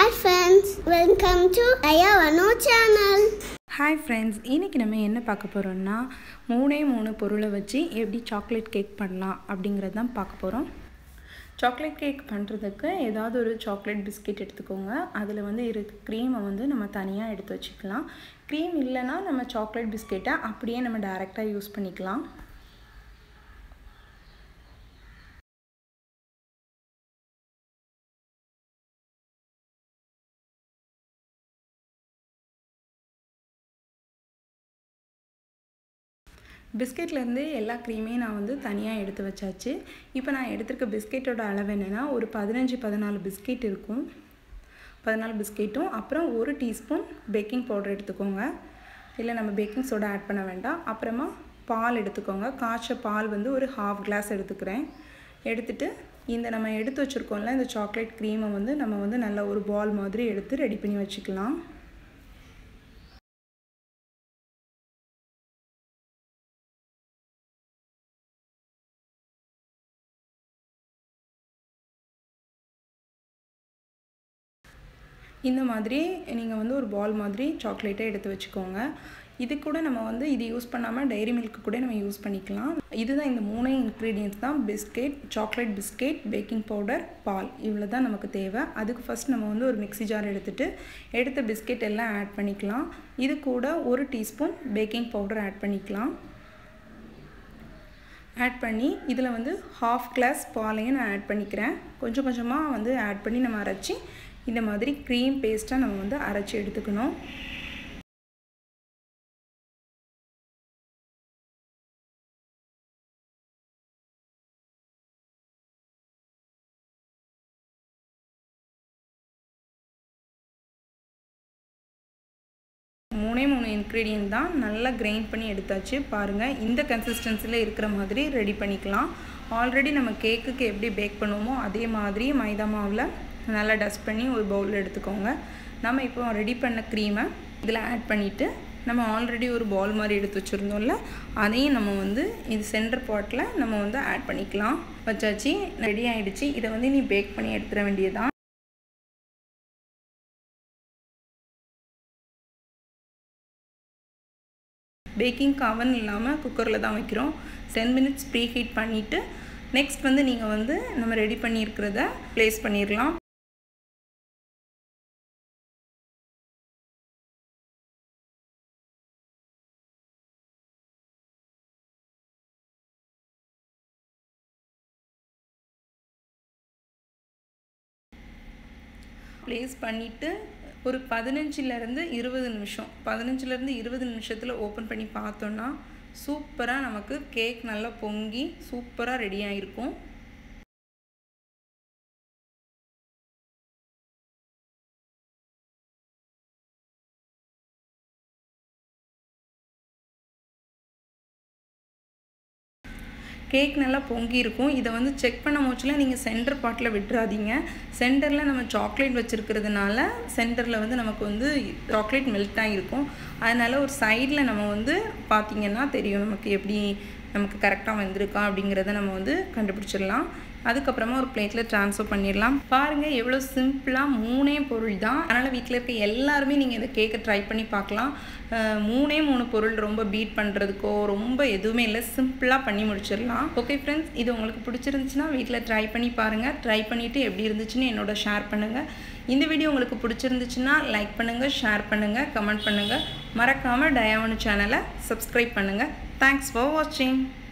hi friends welcome to ஐயா வனோ channel hi friends இன்றைக்கி நம்ம என்ன பார்க்க போகிறோம்னா மூணே மூணு பொருளை வச்சு எப்படி சாக்லேட் கேக் பண்ணலாம் அப்படிங்கிறது தான் பார்க்க போகிறோம் சாக்லேட் கேக் பண்ணுறதுக்கு ஏதாவது ஒரு சாக்லேட் பிஸ்கெட் எடுத்துக்கோங்க அதில் வந்து இருக்க க்ரீமை வந்து நம்ம தனியாக எடுத்து வச்சுக்கலாம் க்ரீம் இல்லைன்னா நம்ம சாக்லேட் பிஸ்கெட்டை அப்படியே நம்ம டைரெக்டாக யூஸ் பண்ணிக்கலாம் பிஸ்கெட்லேருந்து எல்லா க்ரீமையும் நான் வந்து தனியாக எடுத்து வச்சாச்சு இப்போ நான் எடுத்திருக்க பிஸ்கெட்டோட அளவு என்னென்னா ஒரு பதினஞ்சு பதினாலு பிஸ்கெட் இருக்கும் பதினாலு பிஸ்கெட்டும் அப்புறம் ஒரு டீஸ்பூன் பேக்கிங் பவுடர் எடுத்துக்கோங்க இல்லை நம்ம பேக்கிங் சோடா ஆட் பண்ண வேண்டாம் அப்புறமா பால் எடுத்துக்கோங்க காய்ச்ச பால் வந்து ஒரு ஹாஃப் கிளாஸ் எடுத்துக்கிறேன் எடுத்துகிட்டு இந்த நம்ம எடுத்து வச்சுருக்கோம்ல இந்த சாக்லேட் க்ரீமை வந்து நம்ம வந்து நல்ல ஒரு பால் மாதிரி எடுத்து ரெடி பண்ணி வச்சுக்கலாம் இந்த மாதிரி நீங்கள் வந்து ஒரு பால் மாதிரி சாக்லேட்டை எடுத்து வச்சுக்கோங்க இது கூட நம்ம வந்து இது யூஸ் பண்ணாமல் டைரி மில்க்கு கூட நம்ம யூஸ் பண்ணிக்கலாம் இதுதான் இந்த மூணே இன்க்ரீடியன்ஸ் தான் biscuit chocolate biscuit baking powder பால் இவ்வளோ தான் நமக்கு தேவை அதுக்கு ஃபஸ்ட் நம்ம வந்து ஒரு மிக்சி ஜார் எடுத்துகிட்டு எடுத்த பிஸ்கெட் எல்லாம் ஆட் பண்ணிக்கலாம் இது கூட ஒரு டீஸ்பூன் பேக்கிங் பவுடர் ஆட் பண்ணிக்கலாம் ஆட் பண்ணி இதில் வந்து ஹாஃப் கிளாஸ் பாலையும் நான் ஆட் பண்ணிக்கிறேன் கொஞ்சம் கொஞ்சமாக வந்து ஆட் பண்ணி நம்ம அரைச்சி இந்த மாதிரி க்ரீம் பேஸ்ட்டாக நம்ம வந்து அரைச்சி எடுத்துக்கணும் மூணே மூணு இன்க்ரீடியன்ட் தான் நல்லா கிரைண்ட் பண்ணி எடுத்தாச்சு பாருங்கள் இந்த கன்சிஸ்டன்சியில் இருக்கிற மாதிரி ரெடி பண்ணிக்கலாம் ஆல்ரெடி நம்ம கேக்குக்கு எப்படி பேக் பண்ணுவோமோ அதே மாதிரி மைதா மாவில் நல்லா டஸ்ட் பண்ணி ஒரு பவுலில் எடுத்துக்கோங்க நம்ம இப்போ ரெடி பண்ண க்ரீமை இதில் ஆட் பண்ணிவிட்டு நம்ம ஆல்ரெடி ஒரு பால் மாதிரி எடுத்து வச்சுருந்தோம்ல அதையும் நம்ம வந்து இது சென்டர் பாட்டில் நம்ம வந்து ஆட் பண்ணிக்கலாம் வச்சாச்சு ரெடி ஆகிடுச்சு இதை வந்து நீ பேக் பண்ணி எடுத்துட வேண்டியதான் பேக்கிங் அவன் இல்லாமல் குக்கரில் தான் வைக்கிறோம் டென் மினிட்ஸ் ப்ரீ ஹீட் பண்ணிவிட்டு நெக்ஸ்ட் வந்து நீங்கள் வந்து நம்ம ரெடி பண்ணியிருக்கிறத ப்ளேஸ் பண்ணிடலாம் ப்ளேஸ் பண்ணிவிட்டு ஒரு பதினஞ்சுலேருந்து இருபது நிமிஷம் பதினஞ்சுலேருந்து இருபது நிமிஷத்தில் ஓப்பன் பண்ணி பார்த்தோன்னா சூப்பராக நமக்கு கேக் நல்லா பொங்கி சூப்பராக ரெடி ஆகிருக்கும் கேக் நல்லா பொங்கி இருக்கும் இதை வந்து செக் பண்ண மூச்சில் நீங்கள் சென்டர் பாட்டில் விட்டுறாதீங்க சென்டரில் நம்ம சாக்லேட் வச்சுருக்கிறதுனால சென்டரில் வந்து நமக்கு வந்து சாக்லேட் மெல்ட் ஆகிருக்கும் அதனால் ஒரு சைடில் நம்ம வந்து பார்த்திங்கன்னா தெரியும் நமக்கு எப்படி நமக்கு கரெக்டாக வந்திருக்கா அப்படிங்கிறத நம்ம வந்து கண்டுபிடிச்சிடலாம் அதுக்கப்புறமா ஒரு பிளேட்டில் ட்ரான்ஸ்ஃபர் பண்ணிடலாம் பாருங்கள் எவ்வளோ சிம்பிளாக மூணே பொருள் தான் அதனால் வீட்டில் இருக்க எல்லாருமே நீங்கள் இந்த கேக்கை ட்ரை பண்ணி பார்க்கலாம் மூணே மூணு பொருள் ரொம்ப பீட் பண்ணுறதுக்கோ ரொம்ப எதுவுமே இல்லை சிம்பிளாக பண்ணி முடிச்சிடலாம் ஓகே ஃப்ரெண்ட்ஸ் இது உங்களுக்கு பிடிச்சிருந்துச்சுன்னா வீட்டில் ட்ரை பண்ணி பாருங்கள் ட்ரை பண்ணிவிட்டு எப்படி இருந்துச்சுன்னு என்னோட ஷேர் பண்ணுங்கள் இந்த வீடியோ உங்களுக்கு பிடிச்சிருந்துச்சுன்னா லைக் பண்ணுங்கள் ஷேர் பண்ணுங்கள் கமெண்ட் பண்ணுங்கள் மறக்காமல் டயாவனு சேனலை சப்ஸ்கிரைப் பண்ணுங்கள் தேங்க்ஸ் ஃபார் வாட்சிங்